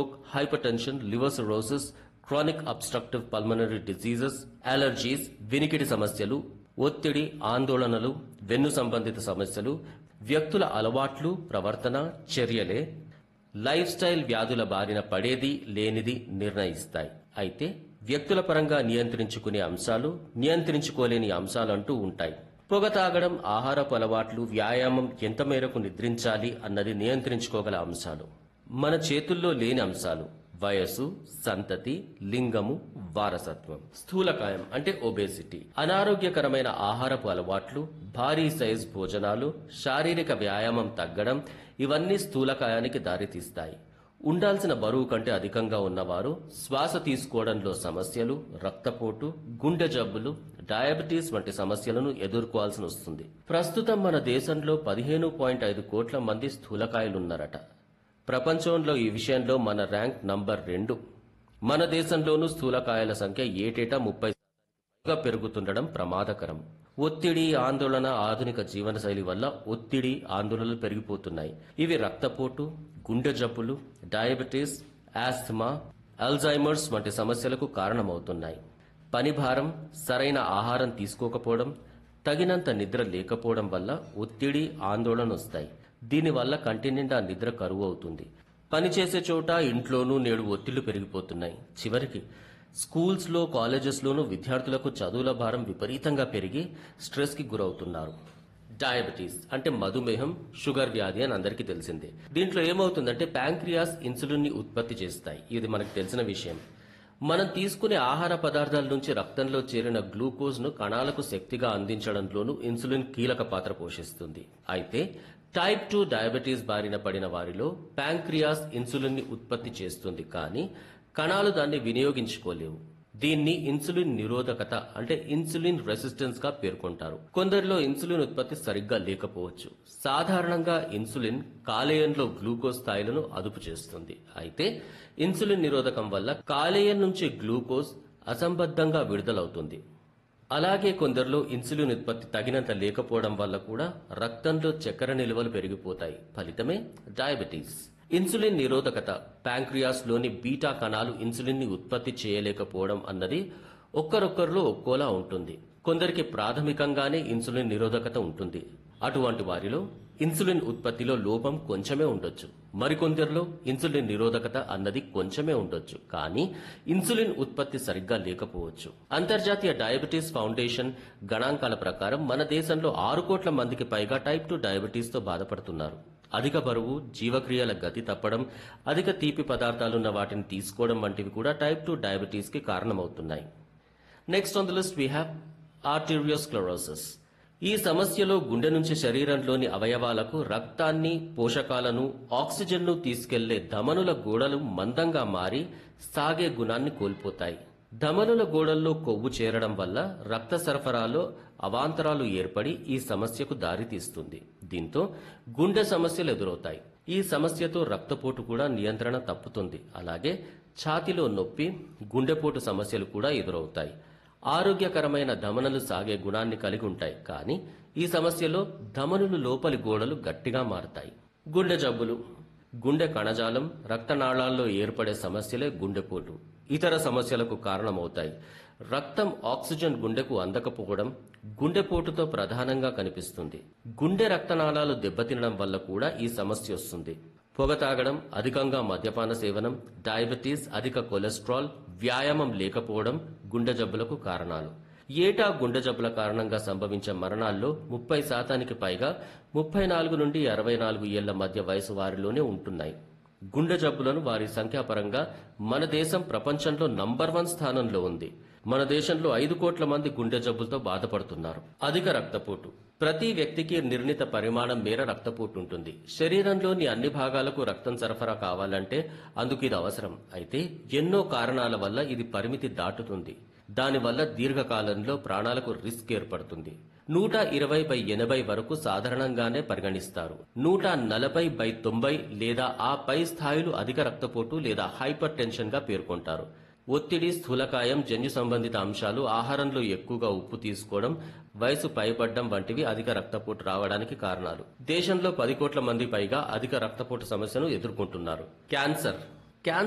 stroke hypertension liver cirrhosis chronic obstructive pulmonary diseases allergies వినికిడి సమస్యలు ఒత్తిడి ఆందోళనలు వెన్ను సంబంధిత సమస్యలు వ్యక్తుల అలవాట్లు ప్రవర్తన చర్యలే లైఫ్ స్టైల్ వ్యాధుల బారిన పడేది లేనిది నిర్ణయిస్తాయి అయితే వ్యక్తుల పరంగా నియంత్రించుకునే అంశాలు నియంత్రించుకోలేని అంశాలంటూ ఉంటాయి పొగ తాగడం ఆహారపు అలవాట్లు వ్యాయామం ఎంత మేరకు నిద్రించాలి అన్నది నియంత్రించుకోగల అంశాలు మన చేతుల్లో లేని అంశాలు వయస్సు సంతతి లింగము వారసత్వం స్థూలకాయం అంటే ఒబేసిటీ అనారోగ్యకరమైన ఆహారపు అలవాట్లు భారీ సైజ్ భోజనాలు శారీరక వ్యాయామం తగ్గడం ఇవన్నీ స్థూలకాయానికి దారితీస్తాయి ఉండాల్సిన బరువు కంటే అధికంగా ఉన్నవారు శ్వాస తీసుకోవడంలో సమస్యలు రక్తపోటు గుండె జబ్బులు డయాబెటీస్ వంటి సమస్యలను ఎదుర్కోవాల్సి వస్తుంది ప్రస్తుతం మన దేశంలో పదిహేను పాయింట్ ఐదు కోట్ల మంది స్థూలకాయలున్నారట ప్రపంచంలో ఈ విషయంలో మన ర్యాంక్ నంబర్ రెండు మన దేశంలోనూ స్థూలకాయల సంఖ్య ఏటేటా ముప్పై గా పెరుగుతుండడం ప్రమాదకరం ఒత్తిడి ఆందోళన ఆధునిక జీవనశైలి వల్ల ఒత్తిడి ఆందోళనలు పెరిగిపోతున్నాయి ఇవి రక్తపోటు గుండె జబ్బులు డయాబెటీస్ ఆస్థమా అల్జైమర్స్ వంటి సమస్యలకు కారణమవుతున్నాయి పని భారం సరైన ఆహారం తీసుకోకపోవడం తగినంత నిద్ర లేకపోవడం వల్ల ఒత్తిడి ఆందోళన వస్తాయి దీనివల్ల కంటి నిండా నిద్ర కరువు అవుతుంది పనిచేసే చోట ఇంట్లోనూ నేడు ఒత్తిళ్లు పెరిగిపోతున్నాయి చివరికి స్కూల్స్లో కాలేజెస్లోనూ విద్యార్థులకు చదువుల భారం విపరీతంగా పెరిగి స్ట్రెస్కి గురవుతున్నారు డయాబెటీస్ అంటే మధుమేహం షుగర్ వ్యాధి అని అందరికీ తెలిసిందే దీంట్లో ఏమవుతుందంటే ప్యాంక్రియాస్ ఇన్సులిన్ ని ఉత్పత్తి చేస్తాయి ఇది మనకు తెలిసిన విషయం మనం తీసుకునే ఆహార పదార్థాల నుంచి రక్తంలో చేరిన గ్లూకోజ్ ను కణాలకు శక్తిగా అందించడంలోనూ ఇన్సులిన్ కీలక పాత్ర పోషిస్తుంది అయితే టైప్ టూ డయాబెటీస్ బారిన పడిన వారిలో ప్యాంక్రియాస్ ఇన్సులిన్ ని ఉత్పత్తి చేస్తుంది కానీ కణాలు దాన్ని వినియోగించుకోలేవు దీన్ని ఇన్సులిన్ నిరోధకత అంటే ఇన్సులిన్ రెసిస్టెన్స్ గా పేర్కొంటారు కొందరిలో ఇన్సులిన్ ఉత్పత్తి సరిగ్గా లేకపోవచ్చు సాధారణంగా ఇన్సులిన్ కాలేయంలో గ్లూకోజ్ స్థాయిలను అదుపు చేస్తుంది అయితే ఇన్సులిన్ నిరోధకం వల్ల కాలేయం నుంచి గ్లూకోజ్ అసంబద్ధంగా విడుదలవుతుంది అలాగే కొందరిలో ఇన్సులిన్ ఉత్పత్తి తగినంత లేకపోవడం వల్ల కూడా రక్తంలో చక్కెర నిల్వలు పెరిగిపోతాయి ఫలితమే డయాబెటీస్ ఇన్సులిన్ నిరోధకత ప్యాంక్రియాస్ లోని బీటా కణాలు ఇన్సులిన్ ని ఉత్పత్తి చేయలేకపోవడం అన్నది ఒక్కరొక్కరిలో ఒక్కోలా ఉంటుంది కొందరికి ప్రాథమికంగానే ఇన్సులిన్ నిరోధకత ఉంటుంది అటువంటి వారిలో ఇన్సులిన్ ఉత్పత్తిలో లోపం కొంచెమే ఉండొచ్చు మరికొందరిలో ఇన్సులిన్ నిరోధకత అన్నది కొంచెమే ఉండొచ్చు కానీ ఇన్సులిన్ ఉత్పత్తి సరిగ్గా లేకపోవచ్చు అంతర్జాతీయ డయాబెటీస్ ఫౌండేషన్ గణాంకాల ప్రకారం మన దేశంలో ఆరు కోట్ల మందికి పైగా టైప్ టూ డయాబెటీస్ తో బాధపడుతున్నారు అధిక బరువు జీవక్రియల గతి తప్పడం అధిక తీపి పదార్థాలున్న వాటిని తీసుకోవడం వంటివి కూడా టైప్ టూ డయాబెటీస్ కి కారణమవుతున్నాయి next on the list we have arteriosclerosis ఈ సమస్యలో గుండె నుంచి శరీరంలోని అవయవాలకు రక్తాన్ని పోషకాలను ఆక్సిజన్ను తీసుకెళ్లే ధమనుల గోడలు మందంగా మారి సాగే గుణాన్ని కోల్పోతాయి ధమనుల గోడల్లో కొవ్వు చేరడం వల్ల రక్త సరఫరాలో అవాంతరాలు ఏర్పడి ఈ సమస్యకు దారితీస్తుంది దీంతో గుండె సమస్యలు ఎదురవుతాయి ఈ సమస్యతో రక్తపోటు కూడా నియంత్రణ తప్పుతుంది అలాగే ఛాతిలో నొప్పి గుండెపోటు సమస్యలు కూడా ఎదురవుతాయి ఆరోగ్యకరమైన ధమనులు సాగే గుణాన్ని కలిగి ఉంటాయి కానీ ఈ సమస్యలో ధమనులు లోపలి గోడలు గట్టిగా మారతాయి గుండె జబ్బులు గుండె కణజాలం రక్తనాళాల్లో ఏర్పడే సమస్యలే గుండెపోటు ఇతర సమస్యలకు కారణమవుతాయి రక్తం ఆక్సిజన్ గుండెకు అందకపోవడం గుండెపోటుతో ప్రధానంగా కనిపిస్తుంది గుండె రక్తనాళాలు దెబ్బతినడం వల్ల కూడా ఈ సమస్య వస్తుంది పొగ తాగడం అధికంగా మద్యపాన సేవనం డయాబెటీస్ అధిక కొలెస్ట్రాల్ వ్యాయామం లేకపోవడం గుండె జబ్బులకు కారణాలు ఏటా గుండె జబ్బుల కారణంగా సంభవించే మరణాల్లో ముప్పై శాతానికి పైగా ముప్పై నాలుగు నుండి అరవై నాలుగు ఏళ్ల మధ్య వయసు వారిలోనే ఉంటున్నాయి గుండె జబ్బులను వారి సంఖ్యాపరంగా మన దేశం ప్రపంచంలో నంబర్ వన్ స్థానంలో ఉంది మన దేశంలో ఐదు కోట్ల మంది గుండె జబ్బులతో బాధపడుతున్నారు అధిక రక్తపోటు ప్రతి వ్యక్తికి నిర్ణీత పరిమాణం మేర రక్తపోటు ఉంటుంది శరీరంలోని అన్ని భాగాలకు రక్తం సరఫరా కావాలంటే అందుకు ఇది అవసరం అయితే ఎన్నో కారణాల వల్ల ఇది పరిమితి దాటుతుంది దానివల్ల దీర్ఘకాలంలో ప్రాణాలకు రిస్క్ ఏర్పడుతుంది నూట ఇరవై బై ఎనభై వరకు సాధారణంగానే పరిగణిస్తారు నూట నలభై బై తొంభై లేదా ఆ పై స్థాయిలు అధిక రక్తపోటు లేదా హైపర్ టెన్షన్ గా పేర్కొంటారు ఒత్తిడి స్థూలకాయం జన్యు సంబంధిత అంశాలు ఆహారంలో ఎక్కువగా ఉప్పు తీసుకోవడం వయసు పైబడ్డం వంటివి అధిక రక్తపోటు రావడానికి కారణాలు దేశంలో పది కోట్ల మంది పైగా అధిక రక్తపోటు సమస్యను ఎదుర్కొంటున్నారు క్యాన్సర్